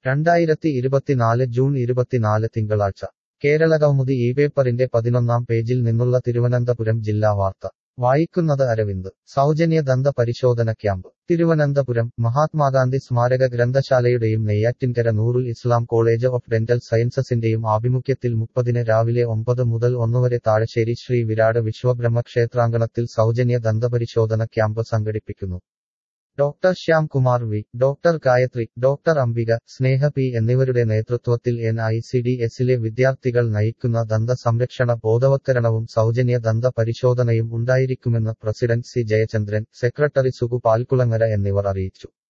രണ്ടായിരത്തി ഇരുപത്തിനാല് ജൂൺ ഇരുപത്തിനാല് തിങ്കളാഴ്ച കേരളകൗമുദി ഈ പേപ്പറിന്റെ പതിനൊന്നാം പേജിൽ നിന്നുള്ള തിരുവനന്തപുരം ജില്ലാ വാർത്ത വായിക്കുന്നത് അരവിന്ദ് സൗജന്യ ദന്ത പരിശോധന ക്യാമ്പ് തിരുവനന്തപുരം മഹാത്മാഗാന്ധി സ്മാരക ഗ്രന്ഥശാലയുടെയും Neyyattinkara Noorul Islam college of dental സയൻസസിന്റെയും ആഭിമുഖ്യത്തിൽ മുപ്പതിന് രാവിലെ ഒമ്പത് മുതൽ ഒന്നുവരെ താഴശ്ശേരി ശ്രീ വിരാട് വിശ്വബ്രഹ്മ ക്ഷേത്രാങ്കണത്തിൽ സൗജന്യ ദന്തപരിശോധന ക്യാമ്പ് സംഘടിപ്പിക്കുന്നു doctor Shyam Kumar V doctor Gayathri doctor Ambika Sneha P എന്നിവരുടെ നേതൃത്വത്തിൽ എൻ ഐ സി ഡി എസിലെ വിദ്യാർത്ഥികൾ നയിക്കുന്ന ദന്ത സംരക്ഷണ ബോധവത്കരണവും സൗജന്യ ദന്ത പരിശോധനയും ഉണ്ടായിരിക്കുമെന്ന് president C Jayachandran secretary Sugu Palkulangara എന്നിവർ അറിയിച്ചു